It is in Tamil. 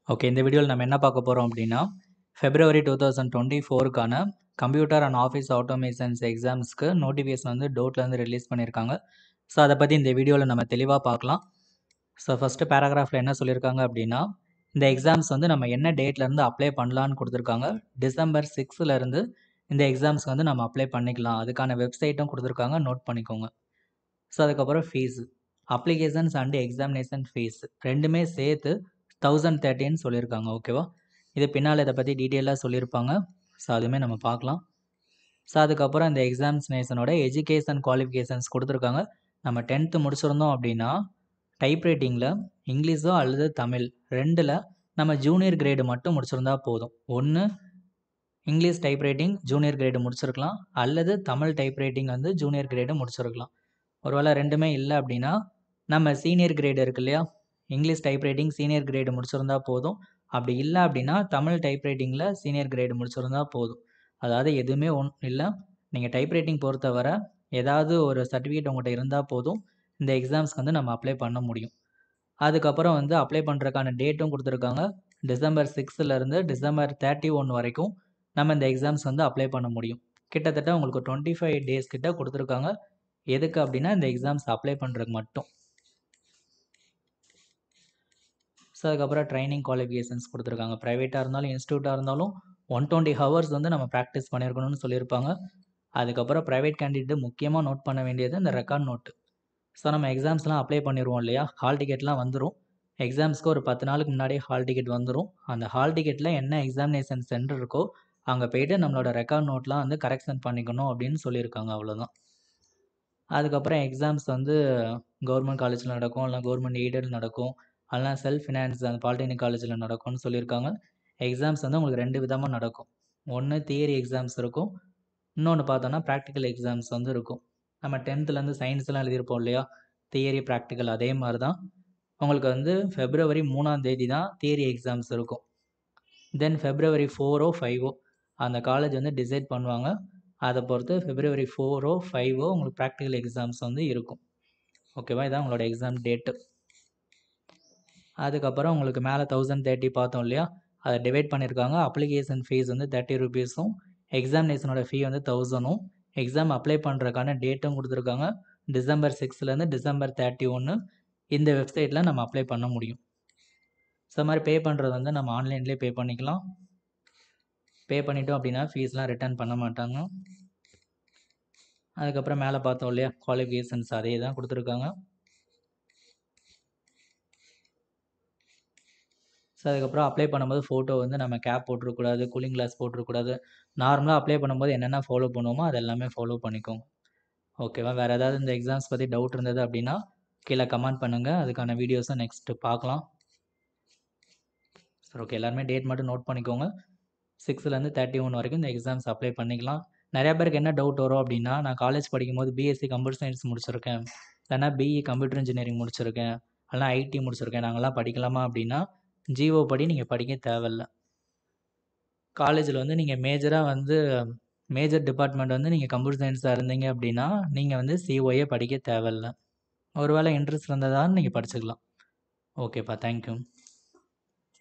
ஓகே இந்த வீடியோவில் நம்ம என்ன பார்க்க போகிறோம் அப்படின்னா ஃபெப்ரவரி டூ தௌசண்ட் டுவெண்ட்டி ஃபோருக்கான கம்ப்யூட்டர் அண்ட் ஆஃபீஸ் ஆட்டோமேஷன்ஸ் எக்ஸாம்ஸ்க்கு நோட்டிஃபிகேஷன் வந்து டோட்லேருந்து ரிலீஸ் பண்ணியிருக்காங்க ஸோ அதை பற்றி இந்த வீடியோவில் நம்ம தெளிவாக பார்க்கலாம் ஸோ ஃபஸ்ட்டு பேராகிராஃபில் என்ன சொல்லியிருக்காங்க அப்படின்னா இந்த எக்ஸாம்ஸ் வந்து நம்ம என்ன டேட்லேருந்து அப்ளை பண்ணலான்னு கொடுத்துருக்காங்க டிசம்பர் சிக்ஸ்லேருந்து இந்த எக்ஸாம்ஸ்க்கு வந்து நம்ம அப்ளை பண்ணிக்கலாம் அதுக்கான வெப்சைட்டும் கொடுத்துருக்காங்க நோட் பண்ணிக்கோங்க ஸோ அதுக்கப்புறம் fees applications and examination fees ரெண்டுமே சேர்த்து தௌசண்ட் தேர்ட்டின்னு சொல்லியிருக்காங்க ஓகேவா இது பின்னால் இதை பற்றி டீட்டெயிலாக சொல்லியிருப்பாங்க ஸோ அதுவுமே நம்ம பார்க்கலாம் ஸோ அதுக்கப்புறம் இந்த எக்ஸாமினேஷனோட எஜுகேஷன் குவாலிஃபிகேஷன்ஸ் கொடுத்துருக்காங்க நம்ம டென்த்து முடிச்சிருந்தோம் அப்படின்னா டைப்ரைட்டிங்கில் இங்கிலீஷோ அல்லது தமிழ் ரெண்டில் நம்ம ஜூனியர் கிரேடு மட்டும் முடிச்சிருந்தா போதும் ஒன்று இங்கிலீஷ் டைப்ரைட்டிங் ஜூனியர் கிரேடு முடிச்சிருக்கலாம் அல்லது தமிழ் டைப்ரைட்டிங் வந்து ஜூனியர் கிரேடு முடிச்சிருக்கலாம் ஒருவேளை ரெண்டுமே இல்லை அப்படின்னா நம்ம சீனியர் கிரேடு இருக்கு இல்லையா இங்கிலீஷ் டைப்ரைட்டிங் சீனியர் கிரேடு முடிச்சிருந்தா போதும் அப்படி இல்லை அப்படின்னா தமிழ் டைப்ரைட்டிங்கில் சீனியர் கிரேடு முடிச்சிருந்தா போதும் அதாவது எதுவுமே ஒன் இல்லை நீங்கள் டைப்ரைட்டிங் பொறுத்தவரை ஏதாவது ஒரு சர்டிஃபிகேட் உங்கள்கிட்ட இருந்தால் போதும் இந்த எக்ஸாம்ஸ்க்கு வந்து நம்ம அப்ளை பண்ண முடியும் அதுக்கப்புறம் வந்து அப்ளை பண்ணுறதுக்கான டேட்டும் கொடுத்துருக்காங்க டிசம்பர் சிக்ஸ்த்துலேருந்து டிசம்பர் தேர்ட்டி ஒன் வரைக்கும் நம்ம இந்த எக்ஸாம்ஸ் வந்து அப்ளை பண்ண முடியும் கிட்டத்தட்ட உங்களுக்கு டுவெண்ட்டி ஃபைவ் டேஸ் கிட்ட கொடுத்துருக்காங்க எதுக்கு அப்படின்னா இந்த எக்ஸாம்ஸ் அப்ளை பண்ணுறதுக்கு மட்டும் ஸோ அதுக்கப்புறம் ட்ரைனிங் குவாலிஃபிகேஷன்ஸ் கொடுத்துருக்காங்க ப்ரைவேட்டாக இருந்தாலும் இன்ஸ்டியூட்டாக இருந்தாலும் ஒன் டுவெண்ட்டி ஹவர்ஸ் வந்து நம்ம ப்ராக்டிஸ் பண்ணியிருக்கணும்னு சொல்லியிருப்பாங்க அதுக்கப்புறம் ப்ரைவேட் கேண்டிடேட் முக்கியமாக நோட் பண்ண வேண்டியது இந்த ரெக்கார்ட் நோட்டு ஸோ நம்ம எக்ஸாம்ஸ்லாம் அப்ளை பண்ணிடுவோம் இல்லையா ஹால் டிக்கெட்லாம் வந்துடும் எக்ஸாம்ஸ்க்கு ஒரு பத்து நாளுக்கு முன்னாடியே ஹால் டிக்கெட் வந்துடும் அந்த ஹால் டிக்கெட்டில் என்ன எக்ஸாமினேஷன் சென்டர் இருக்கோ அங்கே போயிட்டு நம்மளோட ரெக்கார்ட் நோட்லாம் வந்து கரெக்ஷன் பண்ணிக்கணும் அப்படின்னு சொல்லியிருக்காங்க அவ்வளோதான் அதுக்கப்புறம் எக்ஸாம்ஸ் வந்து கவர்மெண்ட் காலேஜில் நடக்கும் இல்லை கவர்மெண்ட் எய்டட் நடக்கும் அதெல்லாம் செல்ஃப் ஃபினான்ஸ் அந்த பாலிடெக்னிக் காலேஜில் நடக்கும்னு சொல்லியிருக்காங்க எக்ஸாம்ஸ் வந்து உங்களுக்கு ரெண்டு விதமாக நடக்கும் ஒன்று தியரி எக்ஸாம்ஸ் இருக்கும் இன்னொன்று பார்த்தோன்னா ப்ராக்டிக்கல் எக்ஸாம்ஸ் வந்து இருக்கும் நம்ம டென்த்துலேருந்து சயின்ஸ்லாம் எழுதியிருப்போம் இல்லையா தியரி ப்ராக்டிக்கல் அதே மாதிரி தான் உங்களுக்கு வந்து ஃபெப்ரவரி மூணாம் தேதி தான் தியரி எக்ஸாம்ஸ் இருக்கும் தென் ஃபெப்ரவரி ஃபோரோ ஃபைவோ அந்த காலேஜ் வந்து டிசைட் பண்ணுவாங்க அதை பொறுத்து ஃபெப்ரவரி ஃபோரோ ஃபைவோ உங்களுக்கு ப்ராக்டிக்கல் எக்ஸாம்ஸ் வந்து இருக்கும் ஓகேவா இதான் உங்களோட எக்ஸாம் டேட்டு அதுக்கப்புறம் உங்களுக்கு மேலே தௌசண்ட் தேர்ட்டி பார்த்தோம் இல்லையா அதை டிவைட் பண்ணியிருக்காங்க அப்ளிகேஷன் ஃபீஸ் வந்து தேர்ட்டி ருபீஸும் எக்ஸாமினேஷனோட ஃபீ வந்து தௌசண்டும் எக்ஸாம் அப்ளை பண்ணுறதுக்கான டேட்டும் கொடுத்துருக்காங்க டிசம்பர் சிக்ஸ்லேருந்து டிசம்பர் தேர்ட்டி ஒன்று இந்த வெப்சைட்டில் நம்ம அப்ளை பண்ண முடியும் ஸோ மாதிரி பே பண்ணுறது வந்து நம்ம ஆன்லைன்லேயே பே பண்ணிக்கலாம் பே பண்ணிட்டோம் அப்படின்னா ஃபீஸ்லாம் ரிட்டர்ன் பண்ண மாட்டாங்க அதுக்கப்புறம் மேலே பார்த்தோம் இல்லையா குவாலிஃபிகேஷன்ஸ் அதே தான் கொடுத்துருக்காங்க ஸோ அதுக்கப்புறம் அப்ளை பண்ணும்போது ஃபோட்டோ வந்து நம்ம கேப் போட்டிருக்கூடாது கூலிங் கிளாஸ் போட்டிருக்கூடாது நார்மலாக அப்ளை பண்ணும்போது என்னென்ன ஃபாலோ பண்ணுவோமோ அது எல்லாமே ஃபாலோ பண்ணிக்கோங்க ஓகேவா வேறு ஏதாவது இந்த எக்ஸாம்ஸ் பற்றி டவுட் இருந்தது அப்படின்னா கீழே கமெண்ட் பண்ணுங்கள் அதுக்கான வீடியோஸை நெக்ஸ்ட்டு பார்க்கலாம் சரி ஓகே எல்லாருமே டேட் மட்டும் நோட் பண்ணிக்கோங்க சிக்ஸ்த்துலேருந்து தேர்ட்டி ஒன் வரைக்கும் இந்த எக்ஸாம்ஸ் அப்ளை பண்ணிக்கலாம் நிறையா பேருக்கு என்ன டவுட் வரும் அப்படின்னா நான் காலேஜ் படிக்கும்போது பிஎஸ்சி கம்ப்யூட்டர் சயின்ஸ் முடிச்சிருக்கேன் இல்லைனா பிஇ கம்ப்யூட்டர் இன்ஜினியரிங் முடிச்சிருக்கேன் இல்லைனா ஐடி முடிச்சிருக்கேன் நாங்கள்லாம் படிக்கலாமா அப்படின்னா ஜிஓ படி நீங்கள் படிக்க தேவையில்ல காலேஜில் வந்து நீங்கள் மேஜராக வந்து மேஜர் டிபார்ட்மெண்ட் வந்து நீங்கள் கம்ப்யூட்டர் சயின்ஸாக இருந்தீங்க அப்படின்னா நீங்கள் வந்து சிஓஏ படிக்க தேவையில்ல ஒருவேளை இன்ட்ரெஸ்ட் இருந்ததான்னு நீங்கள் படிச்சுக்கலாம் ஓகேப்பா தேங்க்யூ